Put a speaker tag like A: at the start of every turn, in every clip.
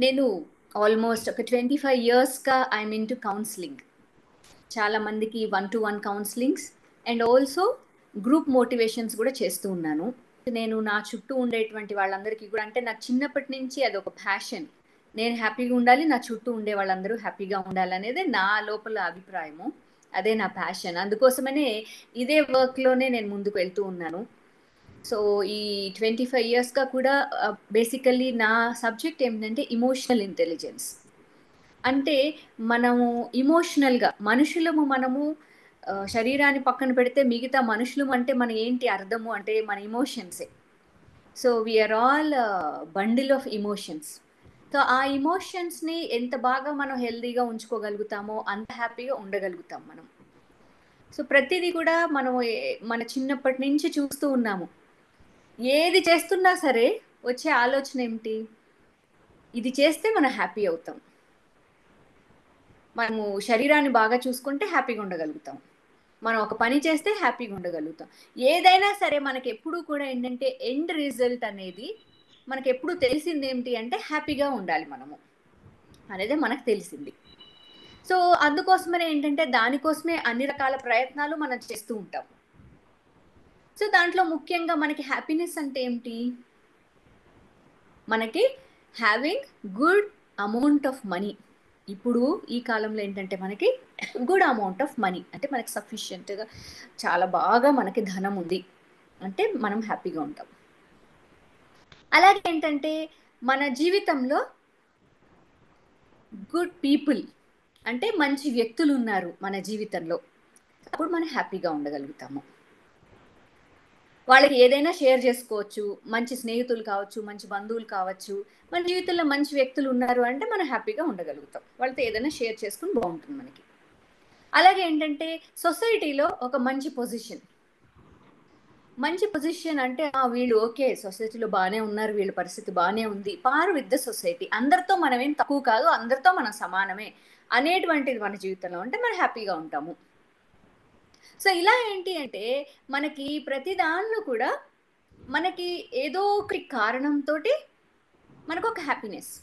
A: నేను ఆల్మోస్ట్ ఒక twenty five ఇయర్స్గా ఐఎమ్ ఇన్ టు కౌన్సిలింగ్ చాలా మందికి one to one counsellings and also group motivations కూడా చేస్తూ ఉన్నాను నేను నా చుట్టూ ఉండేటువంటి వాళ్ళందరికీ కూడా అంటే నాకు చిన్నప్పటి నుంచి అది ఒక ప్యాషన్ నేను హ్యాపీగా ఉండాలి నా చుట్టూ ఉండే వాళ్ళందరూ హ్యాపీగా ఉండాలి అనేది నా లోపల అభిప్రాయము అదే నా ప్యాషన్ అందుకోసమనే ఇదే వర్క్లోనే నేను ముందుకు వెళ్తూ ఉన్నాను సో ఈ ట్వంటీ ఫైవ్ ఇయర్స్గా కూడా బేసికల్లీ నా సబ్జెక్ట్ ఏంటంటే ఇమోషనల్ ఇంటెలిజెన్స్ అంటే మనము ఇమోషనల్గా మనుషులము మనము శరీరాన్ని పక్కన పెడితే మిగతా మనుషులు అంటే మన ఏంటి అర్థము అంటే మన ఇమోషన్సే so we are all bundle of emotions so ఆ ఇమోషన్స్ని ఎంత బాగా మనం హెల్దీగా ఉంచుకోగలుగుతామో అంత హ్యాపీగా ఉండగలుగుతాం మనం సో ప్రతిదీ కూడా మనం మన చిన్నప్పటి నుంచి చూస్తూ ఉన్నాము ఏది చేస్తున్నా సరే వచ్చే ఆలోచన ఏమిటి ఇది చేస్తే మనం హ్యాపీ అవుతాం మనము శరీరాన్ని బాగా చూసుకుంటే హ్యాపీగా ఉండగలుగుతాం మనం ఒక పని చేస్తే హ్యాపీగా ఉండగలుగుతాం ఏదైనా సరే మనకి ఎప్పుడు కూడా ఏంటంటే ఎండ్ రిజల్ట్ అనేది మనకి ఎప్పుడు తెలిసింది ఏమిటి అంటే హ్యాపీగా ఉండాలి మనము అనేది మనకు తెలిసింది సో అందుకోసమనే ఏంటంటే దానికోసమే అన్ని రకాల ప్రయత్నాలు మనం చేస్తూ ఉంటాం సో దాంట్లో ముఖ్యంగా మనకి హ్యాపీనెస్ అంటే ఏమిటి మనకి having good amount of money ఇప్పుడు ఈ కాలంలో ఏంటంటే మనకి గుడ్ అమౌంట్ ఆఫ్ మనీ అంటే మనకి సఫిషియెంట్గా చాలా బాగా మనకి ధనం ఉంది అంటే మనం హ్యాపీగా ఉంటాం అలాగే ఏంటంటే మన జీవితంలో గుడ్ పీపుల్ అంటే మంచి వ్యక్తులు ఉన్నారు మన జీవితంలో అప్పుడు మనం హ్యాపీగా ఉండగలుగుతాము వాళ్ళకి ఏదైనా షేర్ చేసుకోవచ్చు మంచి స్నేహితులు కావచ్చు మంచి బంధువులు కావచ్చు మన జీవితంలో మంచి వ్యక్తులు ఉన్నారు అంటే మనం హ్యాపీగా ఉండగలుగుతాం వాళ్ళతో ఏదైనా షేర్ చేసుకుని బాగుంటుంది మనకి అలాగే ఏంటంటే సొసైటీలో ఒక మంచి పొజిషన్ మంచి పొజిషన్ అంటే వీళ్ళు ఓకే సొసైటీలో బాగానే ఉన్నారు వీళ్ళ పరిస్థితి బాగానే ఉంది పారు విత్ ద సొసైటీ అందరితో మనం ఏం తక్కువ కాదు అందరితో మనం సమానమే అనేటువంటిది మన జీవితంలో ఉంటే మనం హ్యాపీగా ఉంటాము సో ఇలా ఏంటి అంటే మనకి ప్రతి దానిలో కూడా మనకి ఏదో ఒక కారణంతో మనకు ఒక హ్యాపీనెస్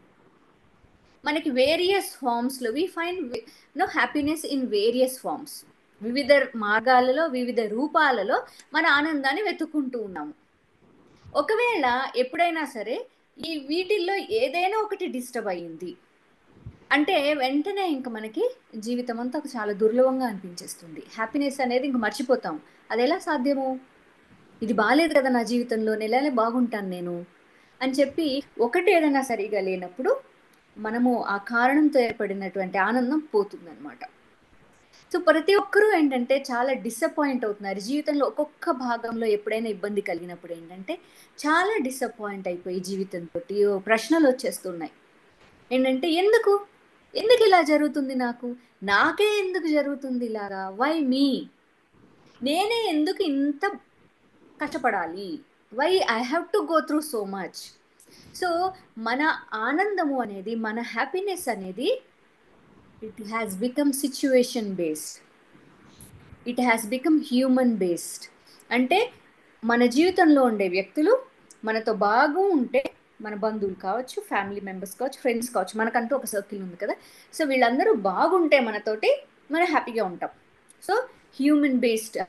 A: మనకి వేరియస్ ఫామ్స్లో we find no happiness in various forms వివిధ మార్గాలలో వివిధ రూపాలలో మన ఆనందాన్ని వెతుక్కుంటూ ఉన్నాము ఒకవేళ ఎప్పుడైనా సరే ఈ వీటిల్లో ఏదైనా ఒకటి డిస్టర్బ్ అయ్యింది అంటే వెంటనే ఇంక మనకి జీవితం అంతా చాలా దుర్లభంగా అనిపించేస్తుంది హ్యాపీనెస్ అనేది ఇంక మర్చిపోతాం అది ఎలా సాధ్యము ఇది బాగాలేదు కదా నా జీవితంలో నెలనే బాగుంటాను నేను అని చెప్పి ఒకటి ఏదైనా సరిగా లేనప్పుడు మనము ఆ కారణంతో ఏర్పడినటువంటి ఆనందం పోతుందన్నమాట సో ప్రతి ఒక్కరూ ఏంటంటే చాలా డిసప్పాయింట్ అవుతున్నారు జీవితంలో ఒక్కొక్క భాగంలో ఎప్పుడైనా ఇబ్బంది కలిగినప్పుడు ఏంటంటే చాలా డిసప్పాయింట్ అయిపోయి జీవితంతో ప్రశ్నలు వచ్చేస్తున్నాయి ఏంటంటే ఎందుకు ఎందుకు ఇలా జరుగుతుంది నాకు నాకే ఎందుకు జరుగుతుంది ఇలాగా వై మీ నేనే ఎందుకు ఇంత కష్టపడాలి why I have to go through so much so మన ఆనందము అనేది మన హ్యాపీనెస్ అనేది it has become situation based it has become human based అంటే మన జీవితంలో ఉండే వ్యక్తులు మనతో బాగా ఉంటే మన బంధువులు కావచ్చు ఫ్యామిలీ మెంబర్స్ కావచ్చు ఫ్రెండ్స్ కావచ్చు మనకంటూ ఒక సర్కిల్ ఉంది కదా సో వీళ్ళందరూ బాగుంటే మనతోటి మనం హ్యాపీగా ఉంటాం so human based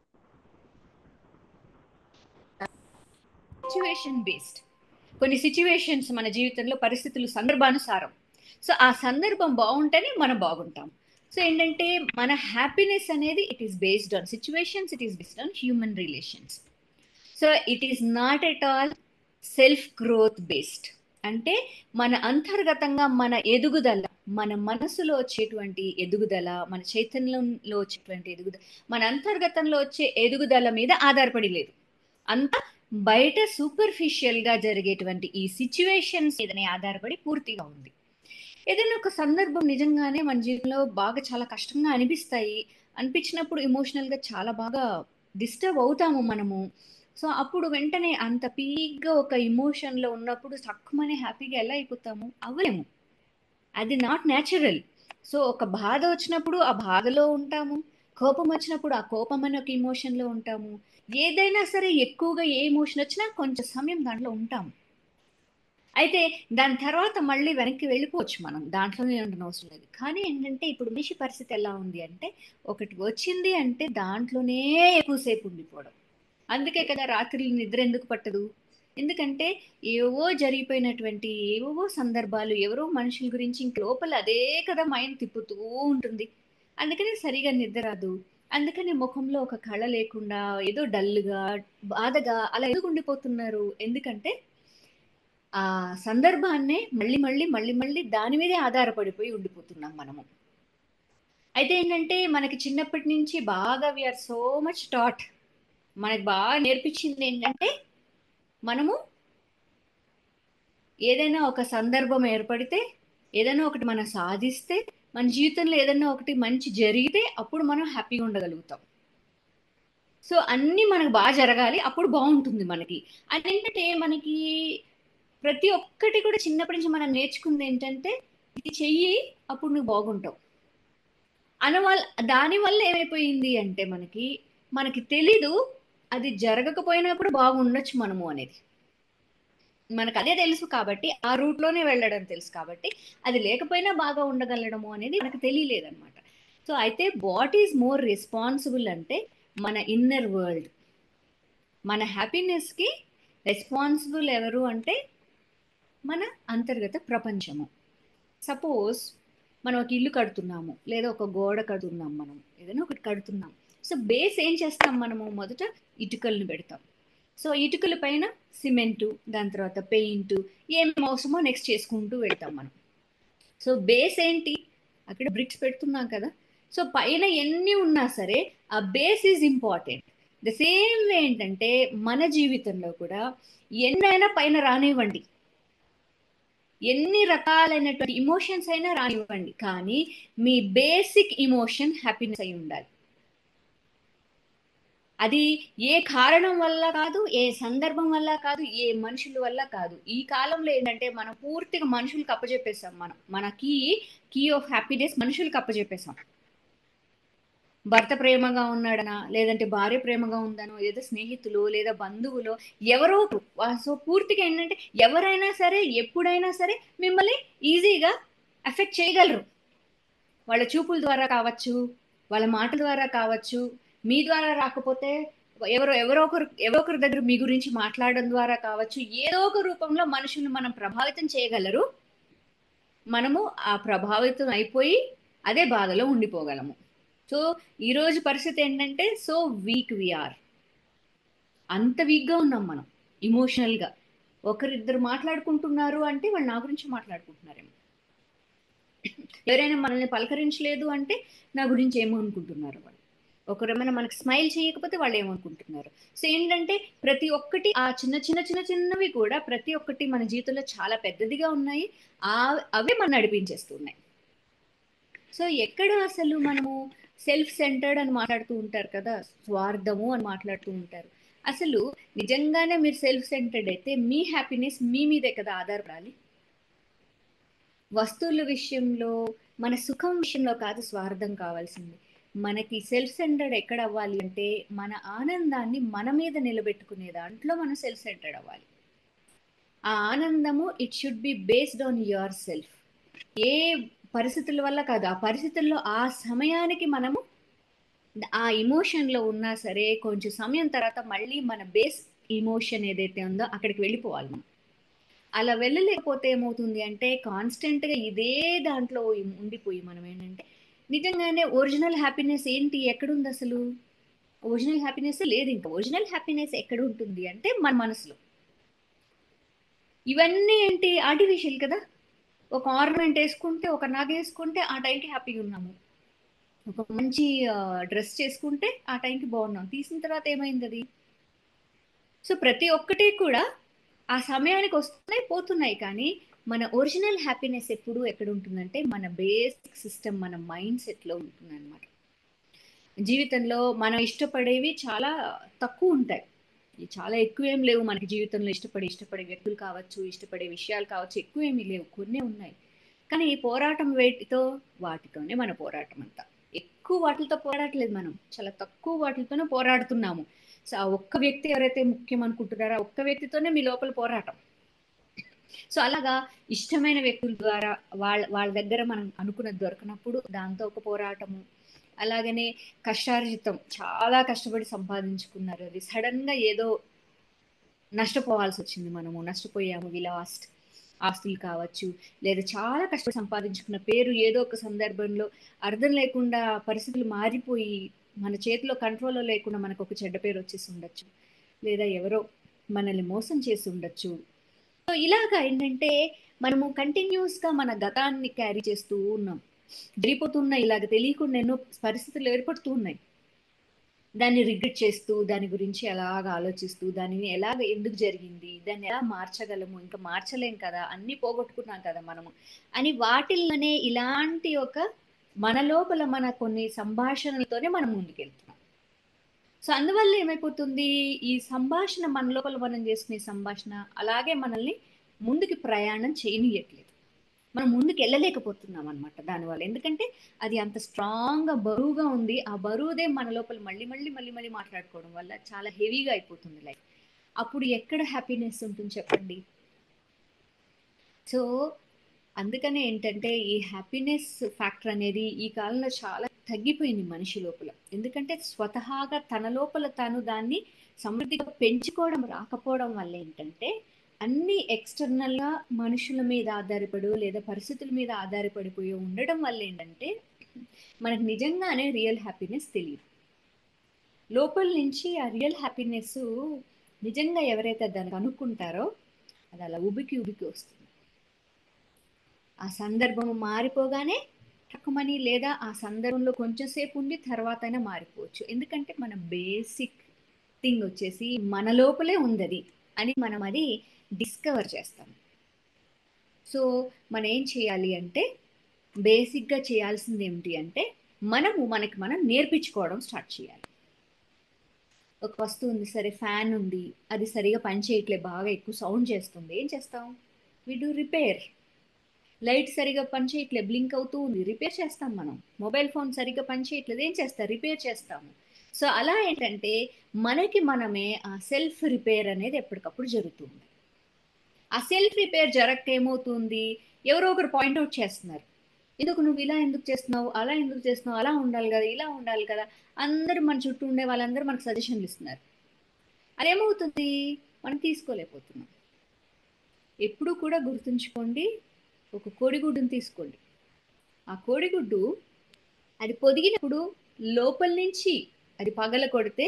A: situation based కొన్ని సిచ్యువేషన్స్ మన జీవితంలో పరిస్థితులు సందర్భానుసారం సో ఆ సందర్భం బాగుంటేనే మనం బాగుంటాం సో ఏంటంటే మన హ్యాపీనెస్ అనేది it is based on situations it is based on human relations so it is not at all self growth based అంటే మన అంతర్గతంగా మన ఎదుగుదల మన మనసులో వచ్చేటువంటి ఎదుగుదల మన చైతన్యంలో వచ్చేటువంటి ఎదుగుదల మన అంతర్గతంలో వచ్చే ఎదుగుదల మీద ఆధారపడి లేదు అంత బయట సూపర్ఫిషియల్గా జరిగేటువంటి ఈ సిచ్యువేషన్స్ ఏదైనా ఆధారపడి పూర్తిగా ఉంది ఏదైనా ఒక సందర్భం నిజంగానే మన జీవితంలో బాగా చాలా కష్టంగా అనిపిస్తాయి అనిపించినప్పుడు ఎమోషనల్గా చాలా బాగా డిస్టర్బ్ అవుతాము మనము సో అప్పుడు వెంటనే అంత పీక్గా ఒక ఇమోషన్లో ఉన్నప్పుడు తక్కువనే హ్యాపీగా ఎలా అయిపోతాము అవ్వలేము అది నాట్ న్యాచురల్ సో ఒక బాధ వచ్చినప్పుడు ఆ బాధలో ఉంటాము కోపం వచ్చినప్పుడు ఆ కోపం అనే ఒక ఇమోషన్లో ఉంటాము ఏదైనా సరే ఎక్కువగా ఏ ఎమోషన్ వచ్చినా కొంచెం సమయం దాంట్లో ఉంటాము అయితే దాని తర్వాత మళ్ళీ వెనక్కి వెళ్ళిపోవచ్చు మనం దాంట్లోనే ఉండడం అవసరం లేదు కానీ ఏంటంటే ఇప్పుడు మనిషి పరిస్థితి ఎలా ఉంది అంటే ఒకటి వచ్చింది అంటే దాంట్లోనే ఎక్కువసేపు ఉండిపోవడం అందుకే కదా రాత్రి నిద్ర ఎందుకు పట్టదు ఎందుకంటే ఏవో జరిగిపోయినటువంటి ఏవో సందర్భాలు ఎవరో మనుషుల గురించి ఇంక లోపల అదే కదా మైండ్ తిప్పుతూ ఉంటుంది అందుకని సరిగా నిద్ర రాదు అందుకని ముఖంలో ఒక కళ లేకుండా ఏదో డల్గా బాధగా అలా ఎందుకు ఉండిపోతున్నారు ఎందుకంటే ఆ సందర్భాన్నే మళ్ళీ మళ్ళీ మళ్ళీ మళ్ళీ దాని మీదే ఆధారపడిపోయి ఉండిపోతున్నాం మనము అయితే ఏంటంటే మనకి చిన్నప్పటి నుంచి బాగా వీఆర్ సో మచ్ టాట్ మనకి బాగా నేర్పించింది ఏంటంటే మనము ఏదైనా ఒక సందర్భం ఏర్పడితే ఏదైనా ఒకటి మనం సాధిస్తే మన జీవితంలో ఏదైనా ఒకటి మంచి జరిగితే అప్పుడు మనం హ్యాపీగా ఉండగలుగుతాం సో అన్నీ మనకు బాగా జరగాలి అప్పుడు బాగుంటుంది మనకి అదేంటంటే మనకి ప్రతి ఒక్కటి కూడా చిన్నప్పటి నుంచి మనం నేర్చుకుంది ఏంటంటే ఇది చెయ్యి అప్పుడు నువ్వు బాగుంటావు అనవల్ల దానివల్ల ఏమైపోయింది అంటే మనకి మనకి తెలీదు అది జరగకపోయినా కూడా బాగుండొచ్చు మనము అనేది మనకు అదే తెలుసు కాబట్టి ఆ రూట్లోనే వెళ్ళడం తెలుసు కాబట్టి అది లేకపోయినా బాగా ఉండగలడము అనేది మనకు తెలియలేదన్నమాట సో అయితే వాట్ ఈజ్ మోర్ రెస్పాన్సిబుల్ అంటే మన ఇన్నర్ వరల్డ్ మన హ్యాపీనెస్కి రెస్పాన్సిబుల్ ఎవరు అంటే మన అంతర్గత ప్రపంచము సపోజ్ మనం ఒక ఇల్లు కడుతున్నాము లేదా ఒక గోడ కడుతున్నాం మనం ఏదైనా ఒకటి కడుతున్నాం సో బేస్ ఏం చేస్తాం మనము మొదట ఇటుకలను పెడతాం సో ఇటుకల పైన సిమెంటు దాని తర్వాత పెయింట్ ఏం అవసరమో నెక్స్ట్ చేసుకుంటూ వెళ్తాం మనం సో బేస్ ఏంటి అక్కడ బ్రిక్స్ పెడుతున్నాం కదా సో పైన ఎన్ని ఉన్నా సరే ఆ base is important the same way ఏంటంటే మన జీవితంలో కూడా ఎన్నైనా పైన రానివ్వండి ఎన్ని రకాలైనటువంటి ఇమోషన్స్ అయినా రానివ్వండి కానీ మీ బేసిక్ ఇమోషన్ హ్యాపీనెస్ అయి ఉండాలి అది ఏ కారణం వల్ల కాదు ఏ సందర్భం వల్ల కాదు ఏ మనుషుల వల్ల కాదు ఈ కాలంలో ఏంటంటే మనం పూర్తిగా మనుషులకు అప్పచెప్పేసాం మనం మన కీ కీ ఆఫ్ హ్యాపీనెస్ మనుషులకు అప్పచెప్పేసాం భర్త ప్రేమగా ఉన్నాడనా లేదంటే భార్య ప్రేమగా ఉందనో లేదా స్నేహితులు లేదా బంధువులు ఎవరో సో పూర్తిగా ఏంటంటే ఎవరైనా సరే ఎప్పుడైనా సరే మిమ్మల్ని ఈజీగా ఎఫెక్ట్ చేయగలరు వాళ్ళ చూపుల ద్వారా కావచ్చు వాళ్ళ మాటల ద్వారా కావచ్చు మీ ద్వారా రాకపోతే ఎవరో ఎవరో ఒకరు ఎవరో ఒకరి దగ్గర మీ గురించి మాట్లాడడం ద్వారా కావచ్చు ఏదో ఒక రూపంలో మనుషుల్ని మనం ప్రభావితం చేయగలరు మనము ఆ ప్రభావితం అయిపోయి అదే బాధలో ఉండిపోగలము సో ఈరోజు పరిస్థితి ఏంటంటే సో వీక్ వీఆర్ అంత వీక్గా ఉన్నాం మనం ఇమోషనల్గా ఒకరిద్దరు మాట్లాడుకుంటున్నారు అంటే వాళ్ళు నా గురించి మాట్లాడుకుంటున్నారేమో ఎవరైనా మనల్ని పలకరించలేదు అంటే నా గురించి ఏమో అనుకుంటున్నారు వాళ్ళు ఒకరేమైనా మనకు స్మైల్ చేయకపోతే వాళ్ళు ఏమనుకుంటున్నారు సో ఏంటంటే ప్రతి ఒక్కటి ఆ చిన్న చిన్న చిన్న చిన్నవి కూడా ప్రతి ఒక్కటి మన జీవితంలో చాలా పెద్దదిగా ఉన్నాయి ఆ అవే మనం నడిపించేస్తున్నాయి సో ఎక్కడ అసలు మనము సెల్ఫ్ సెంటర్డ్ అని మాట్లాడుతూ ఉంటారు కదా స్వార్థము అని మాట్లాడుతూ ఉంటారు అసలు నిజంగానే మీరు సెల్ఫ్ సెంటర్డ్ అయితే మీ హ్యాపీనెస్ మీ మీదే కదా ఆధారపడాలి వస్తువుల విషయంలో మన సుఖం విషయంలో కాదు స్వార్థం కావాల్సింది మనకి సెల్ఫ్ సెంటర్డ్ ఎక్కడ అవ్వాలి అంటే మన ఆనందాన్ని మన మీద నిలబెట్టుకునే దాంట్లో మనం సెల్ఫ్ సెంటర్డ్ అవ్వాలి ఆ ఆనందము it should be based on your self ఏ పరిస్థితుల వల్ల కాదు ఆ పరిస్థితుల్లో ఆ సమయానికి మనము ఆ ఇమోషన్లో ఉన్నా సరే కొంచెం సమయం తర్వాత మళ్ళీ మన బేస్ ఇమోషన్ ఏదైతే ఉందో అక్కడికి వెళ్ళిపోవాలి మనం అలా వెళ్ళలేకపోతే ఏమవుతుంది అంటే కాన్స్టెంట్గా ఇదే దాంట్లో ఉండిపోయి మనం ఏంటంటే నిజంగానే ఒరిజినల్ హ్యాపీనెస్ ఏంటి ఎక్కడుంది అసలు ఒరిజినల్ హ్యాపీనెస్ లేదు ఇంకా ఒరిజినల్ హ్యాపీనెస్ ఎక్కడ ఉంటుంది అంటే మన మనసులో ఇవన్నీ ఏంటి ఆర్టిఫిషియల్ కదా ఒక ఆర్నమెంట్ వేసుకుంటే ఒక నగ వేసుకుంటే ఆ టైంకి హ్యాపీగా ఉన్నాము ఒక మంచి డ్రెస్ చేసుకుంటే ఆ టైంకి బాగున్నాం తీసిన తర్వాత ఏమైంది అది సో ప్రతి ఒక్కటి కూడా ఆ సమయానికి వస్తున్నాయి పోతున్నాయి కానీ మన ఒరిజినల్ హ్యాపీనెస్ ఎప్పుడు ఎక్కడ ఉంటుందంటే మన బేసిక్ సిస్టమ్ మన మైండ్ సెట్లో ఉంటుంది అనమాట జీవితంలో మనం ఇష్టపడేవి చాలా తక్కువ ఉంటాయి చాలా ఎక్కువ ఏం లేవు మనకి జీవితంలో ఇష్టపడి ఇష్టపడే వ్యక్తులు కావచ్చు ఇష్టపడే విషయాలు కావచ్చు ఎక్కువ ఏమీ లేవు కొన్ని ఉన్నాయి కానీ ఈ పోరాటం వేటితో వాటితోనే మన పోరాటం అంతా ఎక్కువ వాటితో పోరాడట్లేదు మనం చాలా తక్కువ వాటితోనే పోరాడుతున్నాము సో ఆ ఒక్క వ్యక్తి ఎవరైతే ముఖ్యం అనుకుంటున్నారో ఆ ఒక్క వ్యక్తితోనే మీ లోపల పోరాటం సో అలాగా ఇష్టమైన వ్యక్తుల ద్వారా వాళ్ళ వాళ్ళ దగ్గర మనం అనుకున్నది దొరకనప్పుడు దాంతో ఒక పోరాటము అలాగనే కష్టార్జితం చాలా కష్టపడి సంపాదించుకున్నారు అది సడన్ గా ఏదో నష్టపోవాల్సి వచ్చింది మనము నష్టపోయాము వి లాస్ట్ ఆస్తులు కావచ్చు లేదా చాలా కష్టపడి సంపాదించుకున్న పేరు ఏదో ఒక సందర్భంలో అర్థం లేకుండా పరిస్థితులు మారిపోయి మన చేతిలో కంట్రోల్లో లేకుండా మనకు ఒక చెడ్డ పేరు వచ్చేసి ఉండొచ్చు లేదా ఎవరో మనల్ని మోసం చేసి ఉండొచ్చు సో ఇలాగా ఏంటంటే మనము కంటిన్యూస్గా మన గతాన్ని క్యారీ చేస్తూ ఉన్నాం జరిగిపోతున్న ఇలాగ తెలియకుండా ఎన్నో పరిస్థితులు ఏర్పడుతూ ఉన్నాయి దాన్ని రిగ్రెట్ చేస్తూ దాని గురించి ఎలాగ ఆలోచిస్తూ దానిని ఎలాగ ఎందుకు జరిగింది దాన్ని ఎలా మార్చగలము ఇంకా మార్చలేం కదా అన్నీ పోగొట్టుకున్నాం కదా మనము అని వాటిల్లోనే ఇలాంటి ఒక మన లోపల మన కొన్ని సంభాషణలతోనే మనం ముందుకెళ్తున్నాం సో అందువల్ల ఏమైపోతుంది ఈ సంభాషణ మన లోపల మనం చేసుకునే సంభాషణ అలాగే మనల్ని ముందుకి ప్రయాణం చేయనీయట్లేదు మనం ముందుకు వెళ్ళలేకపోతున్నాం అనమాట దానివల్ల ఎందుకంటే అది అంత స్ట్రాంగ్గా బరువుగా ఉంది ఆ బరువుదే మన లోపల మళ్ళీ మళ్ళీ మళ్ళీ మళ్ళీ మాట్లాడుకోవడం వల్ల చాలా హెవీగా అయిపోతుంది లైఫ్ అప్పుడు ఎక్కడ హ్యాపీనెస్ ఉంటుంది చెప్పండి సో అందుకనే ఏంటంటే ఈ హ్యాపీనెస్ ఫ్యాక్టర్ అనేది ఈ కాలంలో చాలా తగ్గిపోయింది మనిషి లోపల ఎందుకంటే స్వతహాగా తన లోపల తాను దాన్ని సమృద్ధిగా పెంచుకోవడం రాకపోవడం వల్ల ఏంటంటే అన్ని ఎక్స్టర్నల్గా మనుషుల మీద ఆధారపడు లేదా పరిస్థితుల మీద ఆధారపడిపోయి ఉండడం వల్ల ఏంటంటే మనకు నిజంగానే రియల్ హ్యాపీనెస్ తెలియదు లోపల నుంచి ఆ రియల్ హ్యాపీనెస్ నిజంగా ఎవరైతే దాన్ని అనుకుంటారో అది అలా ఉబికి ఉబికి వస్తుంది ఆ సందర్భం మారిపోగానే టక్కుమని లేదా ఆ సందర్భంలో కొంచెం సేపు ఉండి తర్వాత అయినా మారిపోవచ్చు ఎందుకంటే మన బేసిక్ థింగ్ వచ్చేసి మన లోపలే ఉంది అది అని మనం అది డిస్కవర్ చేస్తాం సో మనం ఏం చేయాలి అంటే బేసిక్గా చేయాల్సింది ఏమిటి అంటే మనము మనకి మనం నేర్పించుకోవడం స్టార్ట్ చేయాలి ఒక వస్తువు ఉంది సరే ఫ్యాన్ ఉంది అది సరిగా పనిచేయట్లే బాగా ఎక్కువ సౌండ్ చేస్తుంది ఏం చేస్తాం వి డూ రిపేర్ లైట్ సరిగా పనిచేయట్లే బ్లింక్ అవుతూ ఉంది రిపేర్ చేస్తాం మనం మొబైల్ ఫోన్ సరిగా పనిచేయట్లేదు ఏం చేస్తాం రిపేర్ చేస్తాము సో అలా ఏంటంటే మనకి మనమే ఆ సెల్ఫ్ రిపేర్ అనేది ఎప్పటికప్పుడు జరుగుతుంది ఆ సెల్ఫ్ రిపేర్ జరగక ఏమవుతుంది ఎవరో ఒకరు పాయింట్అవుట్ చేస్తున్నారు ఎందుకు నువ్వు ఇలా ఎందుకు చేస్తున్నావు అలా ఎందుకు చేస్తున్నావు అలా ఉండాలి కదా ఇలా ఉండాలి కదా అందరూ మన చుట్టూ ఉండే వాళ్ళందరూ మనకు సజెషన్లు ఇస్తున్నారు అదేమవుతుంది మనం తీసుకోలేకపోతున్నాం ఎప్పుడు కూడా గుర్తుంచుకోండి ఒక కోడిగుడ్డుని తీసుకోండి ఆ కోడిగుడ్డు అది పొదిగినప్పుడు లోపల నుంచి అది పగల కొడితే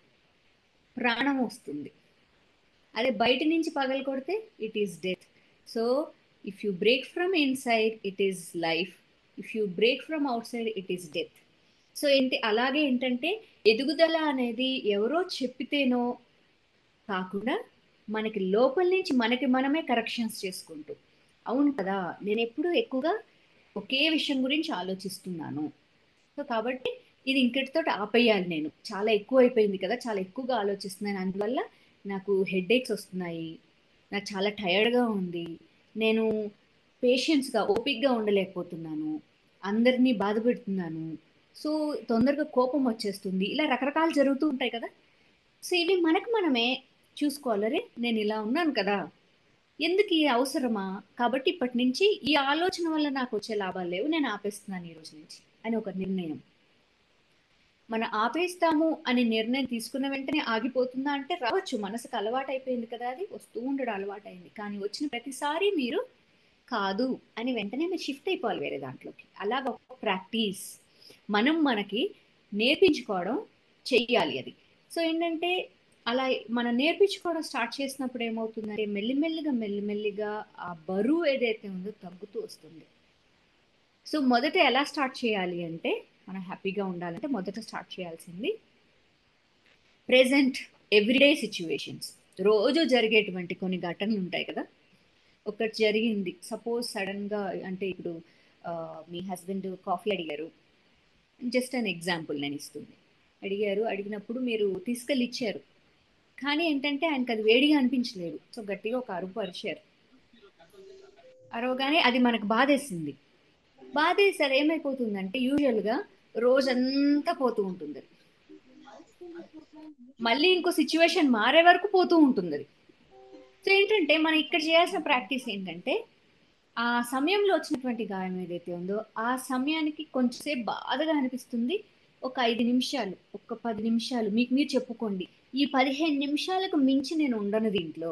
A: ప్రాణం వస్తుంది అదే బయట నుంచి పగల కొడితే it is death so if you break from inside it is life if you break from outside it is death so ఏంటి అలాగే ఏంటంటే ఎదుగుదల అనేది ఎవరో చెప్పితేనో కాకుండా మనకి లోపల నుంచి మనకి మనమే కరెక్షన్స్ చేసుకుంటూ అవును కదా నేను ఎప్పుడూ ఎక్కువగా ఒకే విషయం గురించి ఆలోచిస్తున్నాను సో కాబట్టి ఇది ఇంకటితో ఆపేయాలి నేను చాలా ఎక్కువ అయిపోయింది కదా చాలా ఎక్కువగా ఆలోచిస్తున్నాను అందువల్ల నాకు హెడేక్స్ వస్తున్నాయి నాకు చాలా టయర్డ్గా ఉంది నేను పేషెన్స్గా ఓపిక్గా ఉండలేకపోతున్నాను అందరినీ బాధ పెడుతున్నాను సో తొందరగా కోపం వచ్చేస్తుంది ఇలా రకరకాలు జరుగుతూ ఉంటాయి కదా సో ఇవి మనకు మనమే చూసుకోవాలరే నేను ఇలా ఉన్నాను కదా ఎందుకు ఈ అవసరమా కాబట్టి ఇప్పటి నుంచి ఈ ఆలోచన వల్ల నాకు వచ్చే లాభాలు లేవు నేను ఆపేస్తున్నాను ఈ రోజు నుంచి అని ఒక నిర్ణయం మనం ఆపేస్తాము అని నిర్ణయం తీసుకున్న వెంటనే ఆగిపోతుందా అంటే రావచ్చు మనసుకు అలవాటు అయిపోయింది కదా అది వస్తూ ఉండడం అలవాటు అయింది కానీ వచ్చిన ప్రతిసారి మీరు కాదు అని వెంటనే మీరు షిఫ్ట్ అయిపోవాలి వేరే దాంట్లోకి అలాగ ఒక ప్రాక్టీస్ మనం మనకి నేర్పించుకోవడం చెయ్యాలి అది సో ఏంటంటే అలా మనం నేర్పించుకోవడం స్టార్ట్ చేసినప్పుడు ఏమవుతుందంటే మెల్లిమెల్లిగా మెల్లిమెల్లిగా ఆ బరువు ఏదైతే ఉందో తగ్గుతూ వస్తుంది సో మొదట ఎలా స్టార్ట్ చేయాలి అంటే మనం హ్యాపీగా ఉండాలంటే మొదట స్టార్ట్ చేయాల్సింది ప్రెజెంట్ ఎవ్రీడే సిచ్యువేషన్స్ రోజు జరిగేటువంటి కొన్ని ఘటనలు ఉంటాయి కదా ఒకటి జరిగింది సపోజ్ సడన్గా అంటే ఇప్పుడు మీ హస్బెండ్ కాఫీ అడిగారు జస్ట్ అన్ ఎగ్జాంపుల్ నేను ఇస్తుంది అడిగారు అడిగినప్పుడు మీరు తీసుకెళ్ళి ఇచ్చారు కానీ ఏంటంటే ఆయనకు అది వేడిగా అనిపించలేదు సో గట్టిగా ఒక అరుపు అరిచారు అరవగానే అది మనకు బాధేసింది బాధేసారు ఏమైపోతుందంటే యూజువల్గా రోజంతా పోతూ ఉంటుంది మళ్ళీ ఇంకో సిచ్యువేషన్ మారే వరకు పోతూ ఉంటుంది అది సో ఏంటంటే మనం ఇక్కడ చేయాల్సిన ప్రాక్టీస్ ఏంటంటే ఆ సమయంలో వచ్చినటువంటి గాయం ఏదైతే ఉందో ఆ సమయానికి కొంచెంసేపు బాధగా అనిపిస్తుంది ఒక ఐదు నిమిషాలు ఒక పది నిమిషాలు మీకు మీరు చెప్పుకోండి ఈ పదిహేను నిమిషాలకు మించి నేను ఉండను దీంట్లో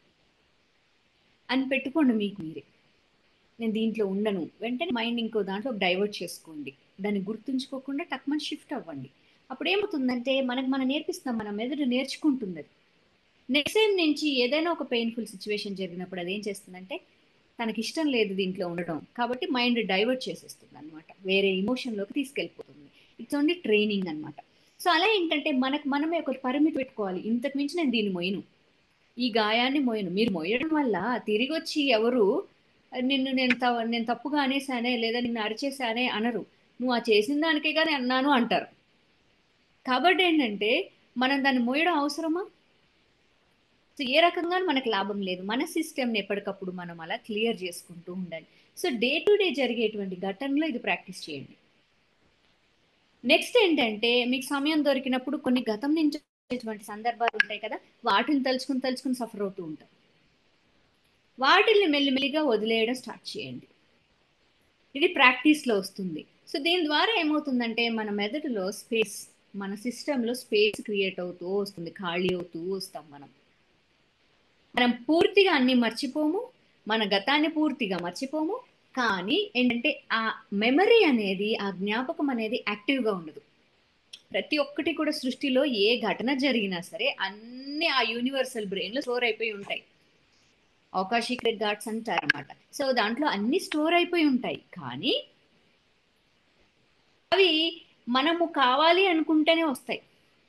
A: అని పెట్టుకోండి మీకు మీరే నేను దీంట్లో ఉండను వెంటనే మైండ్ ఇంకో దాంట్లో డైవర్ట్ చేసుకోండి దాన్ని గుర్తుంచుకోకుండా టక్మన్ షిఫ్ట్ అవ్వండి అప్పుడు ఏమవుతుందంటే మనకు మనం నేర్పిస్తాం మన మెదడు నేర్చుకుంటుంది అది నెక్స్ట్ టైం నుంచి ఏదైనా ఒక పెయిన్ఫుల్ సిచ్యువేషన్ జరిగినప్పుడు అది ఏం చేస్తుందంటే తనకి ఇష్టం లేదు దీంట్లో ఉండడం కాబట్టి మైండ్ డైవర్ట్ చేసేస్తుంది అనమాట వేరే ఇమోషన్లోకి తీసుకెళ్ళిపోతుంది ఇట్స్ ఓన్లీ ట్రైనింగ్ అనమాట సో అలా ఏంటంటే మనకు మనమే ఒక పరిమితి పెట్టుకోవాలి ఇంతకు మించి నేను దీన్ని మోయను ఈ గాయాన్ని మోయను మీరు మోయడం వల్ల తిరిగి వచ్చి ఎవరు నిన్ను నేను త నేను తప్పుగా అనేసానే లేదా నిన్ను అరిచేసానే అనరు నువ్వు ఆ చేసిన దానికే కానీ అన్నాను అంటారు కాబట్టి ఏంటంటే మనం దాన్ని మోయడం అవసరమా సో ఏ రకంగా మనకు లాభం లేదు మన సిస్టమ్ని ఎప్పటికప్పుడు మనం అలా క్లియర్ చేసుకుంటూ ఉండాలి సో డే టు డే జరిగేటువంటి ఘటనలో ఇది ప్రాక్టీస్ చేయండి నెక్స్ట్ ఏంటంటే మీకు సమయం దొరికినప్పుడు కొన్ని గతం నుంచి వచ్చేటువంటి సందర్భాలు ఉంటాయి కదా వాటిని తలుచుకుని తలుచుకుని సఫర్ అవుతూ ఉంటాం వాటిని మెల్లిమెల్లిగా వదిలేయడం స్టార్ట్ చేయండి ఇది ప్రాక్టీస్లో వస్తుంది సో దీని ద్వారా ఏమవుతుందంటే మన మెదడులో స్పేస్ మన సిస్టంలో స్పేస్ క్రియేట్ అవుతూ వస్తుంది ఖాళీ అవుతూ వస్తాం మనం మనం పూర్తిగా అన్ని మర్చిపోము మన గతాన్ని పూర్తిగా మర్చిపోము కానీ ఏంటంటే ఆ మెమరీ అనేది ఆ జ్ఞాపకం అనేది యాక్టివ్గా ఉండదు ప్రతి ఒక్కటి కూడా సృష్టిలో ఏ ఘటన జరిగినా సరే అన్ని ఆ యూనివర్సల్ బ్రెయిన్లో స్టోర్ అయిపోయి ఉంటాయి అవకాశీకృత ఘాట్స్ అంటారు అనమాట సో దాంట్లో అన్ని స్టోర్ అయిపోయి ఉంటాయి కానీ అవి మనము కావాలి అనుకుంటేనే వస్తాయి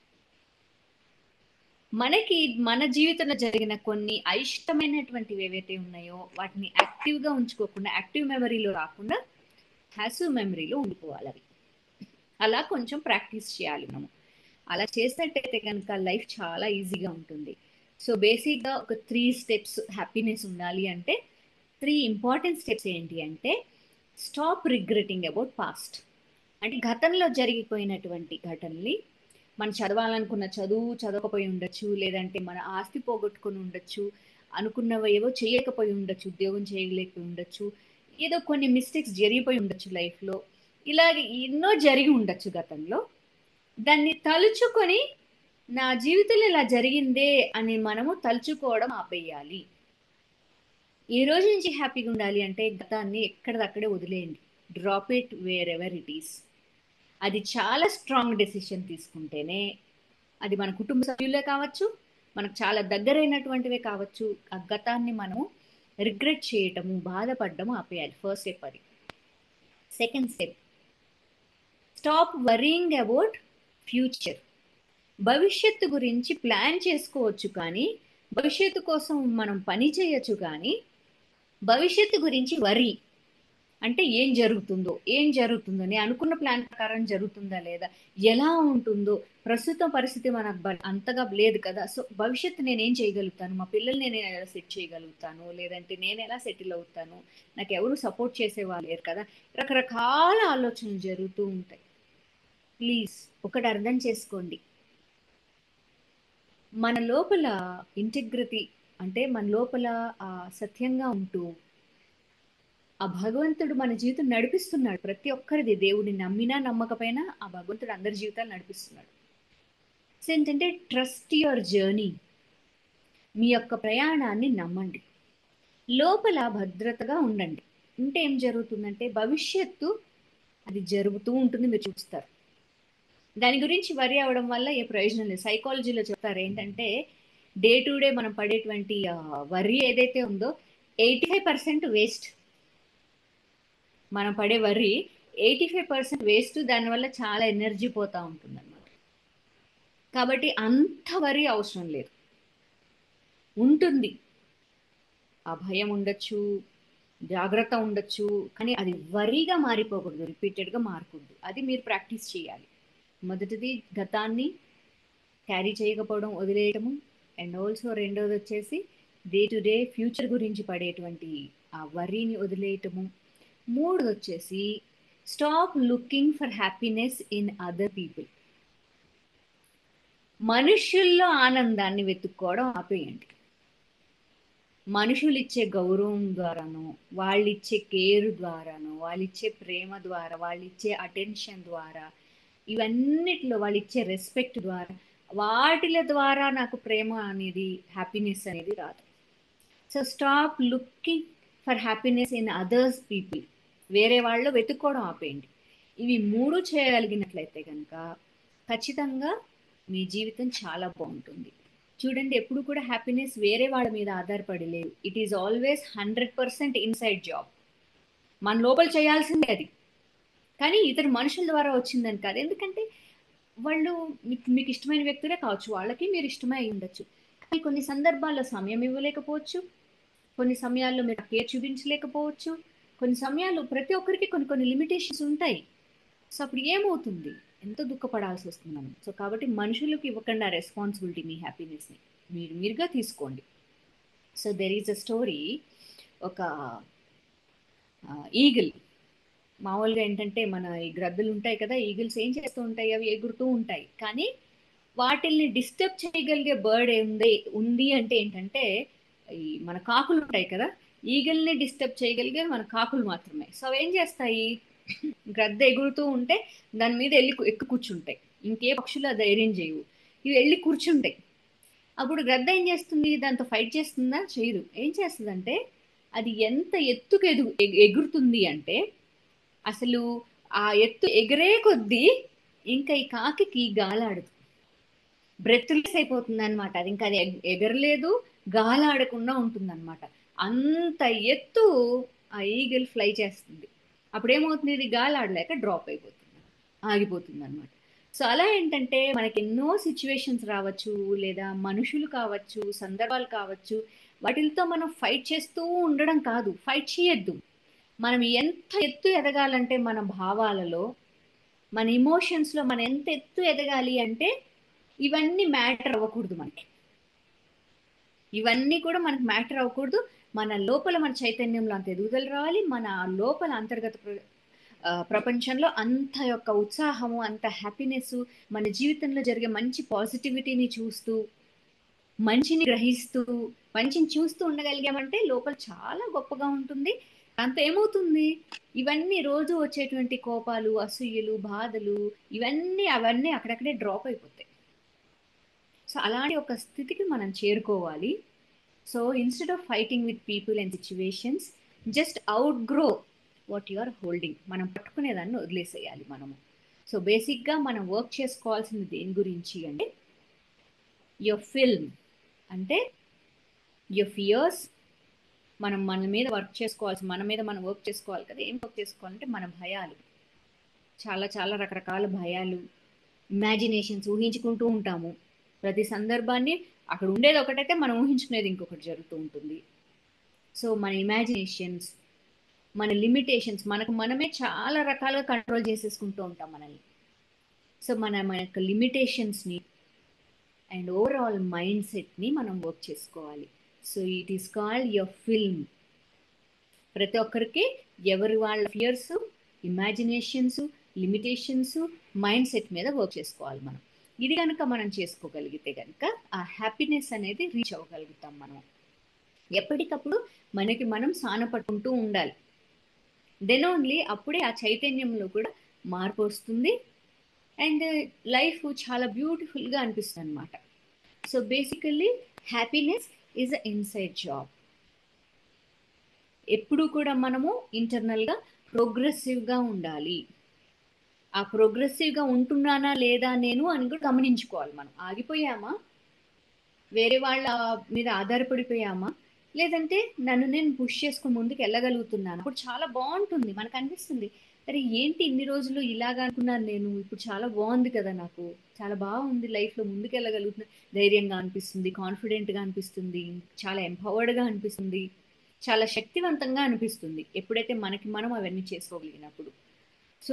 A: మనకి మన జీవితంలో జరిగిన కొన్ని అయిష్టమైనటువంటివి ఏవైతే ఉన్నాయో వాటిని యాక్టివ్గా ఉంచుకోకుండా యాక్టివ్ మెమరీలో రాకుండా హ్యాసివ్ మెమరీలో ఉండిపోవాలి అవి అలా కొంచెం ప్రాక్టీస్ చేయాలి మనము అలా చేసినట్టయితే కనుక లైఫ్ చాలా ఈజీగా ఉంటుంది సో బేసిక్గా ఒక త్రీ స్టెప్స్ హ్యాపీనెస్ ఉండాలి అంటే త్రీ ఇంపార్టెంట్ స్టెప్స్ ఏంటి అంటే స్టాప్ రిగ్రెటింగ్ అబౌట్ పాస్ట్ అంటే గతంలో జరిగిపోయినటువంటి ఘటనల్ని మనం చదవాలనుకున్న చదువు చదవకపోయి ఉండొచ్చు లేదంటే మన ఆస్తి పోగొట్టుకొని ఉండొచ్చు అనుకున్నవి ఏవో చేయకపోయి ఉండొచ్చు ఉద్యోగం చేయలేకపోయి ఉండొచ్చు ఏదో కొన్ని మిస్టేక్స్ జరిగిపోయి ఉండొచ్చు లైఫ్లో ఇలాగ ఎన్నో జరిగి ఉండొచ్చు గతంలో దాన్ని తలుచుకొని నా జీవితంలో ఇలా జరిగిందే అని మనము తలుచుకోవడం ఆపేయాలి ఈ రోజు నుంచి హ్యాపీగా ఉండాలి అంటే గతాన్ని ఎక్కడిదక్కడే వదిలేయండి drop it wherever it is అది చాలా స్ట్రాంగ్ డెసిషన్ తీసుకుంటేనే అది మన కుటుంబ సభ్యులే కావచ్చు మనకు చాలా దగ్గరైనటువంటివే కావచ్చు ఆ గతాన్ని మనము రిగ్రెట్ చేయటము బాధపడము ఆపేయాలి ఫస్ట్ స్టెప్ అది second step stop worrying about future భవిష్యత్తు గురించి ప్లాన్ చేసుకోవచ్చు కానీ భవిష్యత్తు కోసం మనం పని చేయొచ్చు కానీ భవిష్యత్తు గురించి వరి అంటే ఏం జరుగుతుందో ఏం జరుగుతుందో నేను అనుకున్న ప్లాన్ ప్రకారం జరుగుతుందా లేదా ఎలా ఉంటుందో ప్రస్తుతం పరిస్థితి మనకు అంతగా లేదు కదా సో భవిష్యత్తు నేను ఏం చేయగలుగుతాను మా పిల్లల్ని నేను ఎలా సెట్ చేయగలుగుతాను లేదంటే నేను ఎలా సెటిల్ అవుతాను నాకు ఎవరు సపోర్ట్ చేసేవాళ్ళు లేరు కదా రకరకాల ఆలోచనలు జరుగుతూ ఉంటాయి ప్లీజ్ ఒకటి అర్థం చేసుకోండి మన లోపల ఇంటిగ్రిటీ అంటే మన లోపల సత్యంగా ఉంటూ ఆ భగవంతుడు మన జీవితం నడిపిస్తున్నాడు ప్రతి ఒక్కరిది దేవుడిని నమ్మినా నమ్మకపోయినా ఆ భగవంతుడు అందరి జీవితాలు నడిపిస్తున్నాడు సో ఏంటంటే ట్రస్ట్ యువర్ జర్నీ మీ యొక్క ప్రయాణాన్ని నమ్మండి లోపల భద్రతగా ఉండండి ఉంటే ఏం జరుగుతుందంటే భవిష్యత్తు అది జరుగుతూ ఉంటుంది మీరు చూస్తారు దాని గురించి వరి అవడం వల్ల ఏ ప్రయోజనం లేదు సైకాలజీలో చెప్తారు ఏంటంటే డే టు డే మనం పడేటువంటి వరి ఏదైతే ఉందో ఎయిటీ ఫైవ్ పర్సెంట్ వేస్ట్ మనం పడే వరి ఎయిటీ ఫైవ్ పర్సెంట్ వేస్ట్ దానివల్ల చాలా ఎనర్జీ పోతూ ఉంటుంది అనమాట కాబట్టి అంత వరి అవసరం లేదు ఉంటుంది ఆ భయం ఉండొచ్చు జాగ్రత్త ఉండొచ్చు కానీ అది వరిగా మారిపోకూడదు రిపీటెడ్గా మారకూడదు అది మీరు ప్రాక్టీస్ చేయాలి మొదటిది గతాన్ని క్యారీ చేయకపోవడం వదిలేయటము అండ్ ఆల్సో రెండోది వచ్చేసి డే టు డే ఫ్యూచర్ గురించి పడేటువంటి ఆ వరిని వదిలేయటము మూడోది వచ్చేసి stop looking for happiness in other people మనుషుల్లో ఆనందాన్ని వెతుక్కోవడం ఆపేయండి మనుషులు ఇచ్చే గౌరవం ద్వారాను వాళ్ళు ఇచ్చే కేర్ ద్వారాను వాళ్ళు ఇచ్చే ప్రేమ ద్వారా వాళ్ళు ఇచ్చే అటెన్షన్ ద్వారా ఇవన్నిటిలో వాళ్ళు ఇచ్చే రెస్పెక్ట్ ద్వారా వాటిల ద్వారా నాకు ప్రేమ అనేది హ్యాపీనెస్ అనేది రాదు so stop looking for happiness in others people వేరే వాళ్ళు వెతుక్కోవడం ఆపేయండి ఇవి మూడు చేయగలిగినట్లయితే కనుక ఖచ్చితంగా మీ జీవితం చాలా బాగుంటుంది చూడండి ఎప్పుడు కూడా హ్యాపీనెస్ వేరే వాళ్ళ మీద ఆధారపడి లేదు it is always hundred percent inside job మన లోపల చేయాల్సిందే అది కానీ ఇతర మనుషుల ద్వారా వచ్చిందని కాదు ఎందుకంటే వాళ్ళు మీకు మీకు ఇష్టమైన వ్యక్తులే కావచ్చు వాళ్ళకి మీరు ఇష్టమై ఉండొచ్చు కానీ కొన్ని సందర్భాల్లో సమయం ఇవ్వలేకపోవచ్చు కొన్ని సమయాల్లో మీరు కేర్ చూపించలేకపోవచ్చు కొన్ని సమయాల్లో ప్రతి ఒక్కరికి కొన్ని కొన్ని లిమిటేషన్స్ ఉంటాయి సో అప్పుడు ఏమవుతుంది ఎంతో దుఃఖపడాల్సి వస్తుంది మనం సో కాబట్టి మనుషులకు ఇవ్వకుండా రెస్పాన్సిబిలిటీ మీ హ్యాపీనెస్ని మీరు మీరుగా తీసుకోండి so there is a story ఒక ఈగిల్ మామూలుగా ఏంటంటే మన ఈ గ్రద్దలు ఉంటాయి కదా ఈగిల్స్ ఏం చేస్తూ ఉంటాయి అవి ఎగురుతూ ఉంటాయి కానీ వాటిల్ని డిస్టర్బ్ చేయగలిగే బర్డ్ ఉంది ఉంది అంటే ఏంటంటే ఈ మన కాకులు ఉంటాయి కదా ఈగల్ని డిస్టర్బ్ చేయగలిగే మన కాకులు మాత్రమే సో అవి ఏం చేస్తాయి గ్రద్ద ఎగురుతూ ఉంటే దాని మీద వెళ్ళి ఎక్కు కూర్చుంటాయి ఇంకే పక్షులు అది ధైర్యం చేయవు ఇవి వెళ్ళి కూర్చుంటాయి అప్పుడు గ్రద్ద ఏం చేస్తుంది దాంతో ఫైట్ చేస్తుందా చేయదు ఏం చేస్తుందంటే అది ఎంత ఎత్తుకు ఎదుగు ఎగురుతుంది అంటే అసలు ఆ ఎత్తు ఎగిరే కొద్దీ ఇంకా ఈ కాకి గాలాడదు బ్రెత్లెస్ అయిపోతుంది అనమాట అది ఇంకా అది ఎగరలేదు గాలాడకుండా ఉంటుంది అనమాట అంత ఎత్తు ఆ ఈగిల్ ఫ్లై చేస్తుంది అప్పుడు ఏమవుతుంది ఇది గాలాడలేక డ్రాప్ అయిపోతుంది ఆగిపోతుంది అనమాట సో అలా ఏంటంటే మనకి ఎన్నో సిచ్యువేషన్స్ రావచ్చు లేదా మనుషులు కావచ్చు సందర్భాలు కావచ్చు వాటితో మనం ఫైట్ చేస్తూ ఉండడం కాదు ఫైట్ చేయొద్దు మనం ఎంత ఎత్తు ఎదగాలంటే మన భావాలలో మన ఇమోషన్స్లో మనం ఎంత ఎత్తు ఎదగాలి అంటే ఇవన్నీ మ్యాటర్ అవ్వకూడదు మనకి ఇవన్నీ కూడా మనకు మ్యాటర్ అవ్వకూడదు మన లోపల మన చైతన్యంలో అంత ఎదుగుదల రావాలి మన లోపల అంతర్గత ప్రపంచంలో అంత యొక్క ఉత్సాహము అంత హ్యాపీనెస్ మన జీవితంలో జరిగే మంచి పాజిటివిటీని చూస్తూ మంచిని గ్రహిస్తూ మంచిని చూస్తూ ఉండగలిగామంటే లోపల చాలా గొప్పగా ఉంటుంది దాంతో ఏమవుతుంది ఇవన్నీ రోజు వచ్చేటువంటి కోపాలు అసూయలు బాధలు ఇవన్నీ అవన్నీ అక్కడక్కడే డ్రాప్ అయిపోతాయి సో అలాంటి ఒక స్థితికి మనం చేరుకోవాలి so instead of fighting with people and situations just outgrow what you are holding మనం పట్టుకునేదాన్ని వదిలేసేయాలి మనము సో బేసిక్గా మనం వర్క్ చేసుకోవాల్సింది దేని గురించి అంటే యువర్ ఫిల్మ్ అంటే యువర్ ఫియర్స్ మనం మన మీద వర్క్ చేసుకోవాల్సి మన మీద మనం వర్క్ చేసుకోవాలి కదా ఏం వర్క్ చేసుకోవాలంటే మన భయాలు చాలా చాలా రకరకాల భయాలు ఇమాజినేషన్స్ ఊహించుకుంటూ ఉంటాము ప్రతి సందర్భాన్ని అక్కడ ఉండేది ఒకటైతే మనం ఊహించుకునేది ఇంకొకటి జరుగుతూ ఉంటుంది సో మన ఇమాజినేషన్స్ మన లిమిటేషన్స్ మనకు మనమే చాలా రకాలుగా కంట్రోల్ చేసేసుకుంటూ ఉంటాం మనల్ని సో మన మన యొక్క లిమిటేషన్స్ని అండ్ ఓవరాల్ మైండ్ సెట్ని మనం వర్క్ చేసుకోవాలి so it is called your film ప్రతి ఒక్కరికి ఎవరి వాళ్ళ fears imaginations limitations mindset మీద వర్క్ చేసుకోవాలి మనం ఇది కనుక మనం చేసుకోగలిగితే కనుక ఆ హ్యాపీనెస్ అనేది రీచ్ అవ్వగలుగుతాం మనం ఎప్పటికప్పుడు మనకి మనం సానపట్టుకుంటూ ఉండాలి దెన్ ఓన్లీ అప్పుడే ఆ చైతన్యంలో కూడా మార్పు వస్తుంది అండ్ లైఫ్ చాలా బ్యూటిఫుల్గా అనిపిస్తుంది అనమాట so basically happiness is a inside job ఎప్పుడు కూడా మనము ఇంటర్నల్గా ప్రోగ్రెసివ్గా ఉండాలి ఆ ప్రోగ్రెసివ్గా ఉంటున్నానా లేదా నేను అని కూడా గమనించుకోవాలి మనం ఆగిపోయామా వేరే వాళ్ళ మీద ఆధారపడిపోయామా లేదంటే నన్ను నేను పుష్ చేసుకుని ముందుకు వెళ్ళగలుగుతున్నాను అప్పుడు చాలా బాగుంటుంది మనకు అనిపిస్తుంది అరే ఏంటి ఇన్ని రోజులు ఇలాగ అనుకున్నాను నేను ఇప్పుడు చాలా బాగుంది కదా నాకు చాలా బాగుంది లైఫ్లో ముందుకు వెళ్ళగలుగుతున్నా ధైర్యంగా అనిపిస్తుంది కాన్ఫిడెంట్గా అనిపిస్తుంది చాలా ఎంపవర్డ్గా అనిపిస్తుంది చాలా శక్తివంతంగా అనిపిస్తుంది ఎప్పుడైతే మనకి మనం అవన్నీ చేసుకోగలిగినప్పుడు సో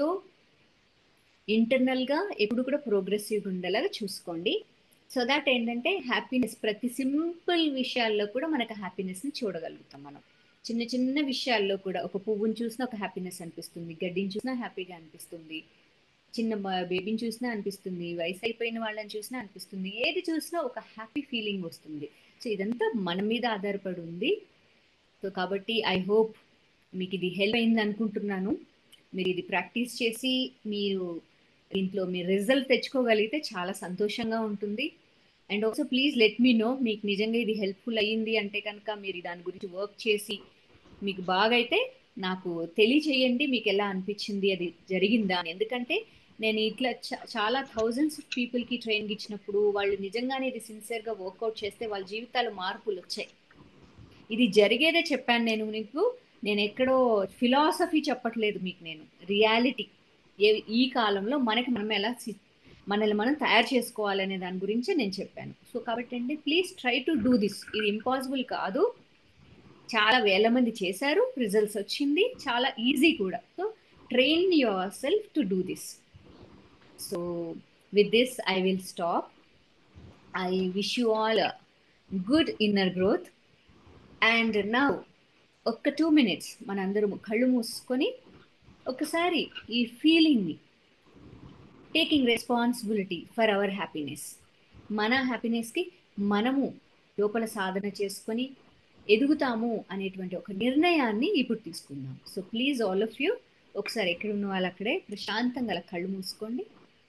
A: ఇంటర్నల్గా ఎప్పుడు కూడా ప్రోగ్రెసివ్గా ఉండేలాగా చూసుకోండి సో దాట్ ఏంటంటే హ్యాపీనెస్ ప్రతి సింపుల్ విషయాల్లో కూడా మనకు హ్యాపీనెస్ని చూడగలుగుతాం మనం చిన్న చిన్న విషయాల్లో కూడా ఒక పువ్వుని చూసినా ఒక హ్యాపీనెస్ అనిపిస్తుంది గడ్డిని చూసినా హ్యాపీగా అనిపిస్తుంది చిన్న బేబీని చూసినా అనిపిస్తుంది వయసు అయిపోయిన వాళ్ళని చూసినా అనిపిస్తుంది ఏది చూసినా ఒక హ్యాపీ ఫీలింగ్ వస్తుంది సో ఇదంతా మన మీద ఆధారపడి ఉంది సో కాబట్టి ఐ హోప్ మీకు ఇది హెల్ప్ అయింది అనుకుంటున్నాను మీరు ఇది ప్రాక్టీస్ చేసి మీరు దీంట్లో మీరు రిజల్ట్ తెచ్చుకోగలిగితే చాలా సంతోషంగా ఉంటుంది and also please let me know మీకు నిజంగా ఇది హెల్ప్ఫుల్ అయ్యింది అంటే కనుక మీరు దాని గురించి వర్క్ చేసి మీకు బాగా అయితే నాకు తెలియచేయండి మీకు ఎలా అనిపించింది అది జరిగిందా అని ఎందుకంటే నేను ఇట్లా చాలా థౌజండ్స్ ఆఫ్ పీపుల్కి ట్రైనింగ్ ఇచ్చినప్పుడు వాళ్ళు నిజంగానే ఇది సిన్సియర్గా వర్కౌట్ చేస్తే వాళ్ళ జీవితాలు మార్పులు వచ్చాయి ఇది జరిగేదే చెప్పాను నేను నీకు నేను ఎక్కడో ఫిలాసఫీ చెప్పట్లేదు మీకు నేను రియాలిటీ ఏ ఈ కాలంలో మనకి మనం ఎలా మనల్ని మనం తయారు చేసుకోవాలనే దాని గురించి నేను చెప్పాను సో కాబట్టి అండి please try to do this ఇది ఇంపాసిబుల్ కాదు చాలా వేల మంది చేశారు రిజల్ట్స్ వచ్చింది చాలా ఈజీ కూడా so train yourself to do this so with this I will stop I wish you all good inner growth and నా ఒక్క టూ మినిట్స్ మనందరం కళ్ళు మూసుకొని ఒకసారి ఈ ఫీలింగ్ని taking responsibility for our happiness మన హ్యాపీనెస్కి మనము లోపల సాధన చేసుకొని ఎదుగుతాము అనేటువంటి ఒక నిర్ణయాన్ని ఇప్పుడు తీసుకుందాం so please all of you ఒకసారి ఎక్కడ ఉన్న వాళ్ళు అక్కడే ప్రశాంతంగా అలా కళ్ళు మూసుకోండి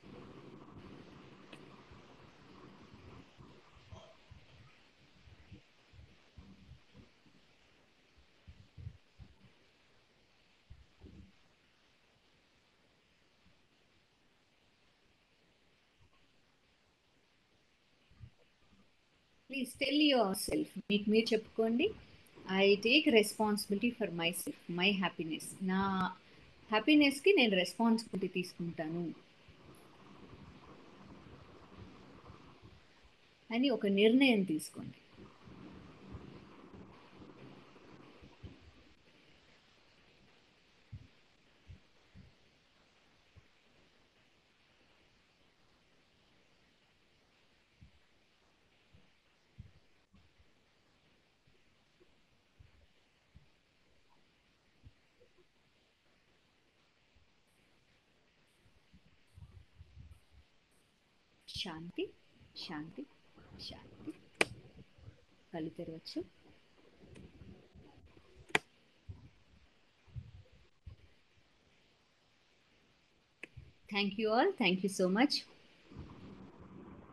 A: ప్లీజ్ టెల్ యువర్ సెల్ఫ్ మీకు మీరు చెప్పుకోండి I take responsibility for myself my happiness నా హ్యాపీనెస్కి నేను రెస్పాన్సిబిలిటీ తీసుకుంటాను అని ఒక నిర్ణయం తీసుకోండి శాంతి శాంతి శాంతి కళ్ళు తెరవచ్చు thank you all thank you so much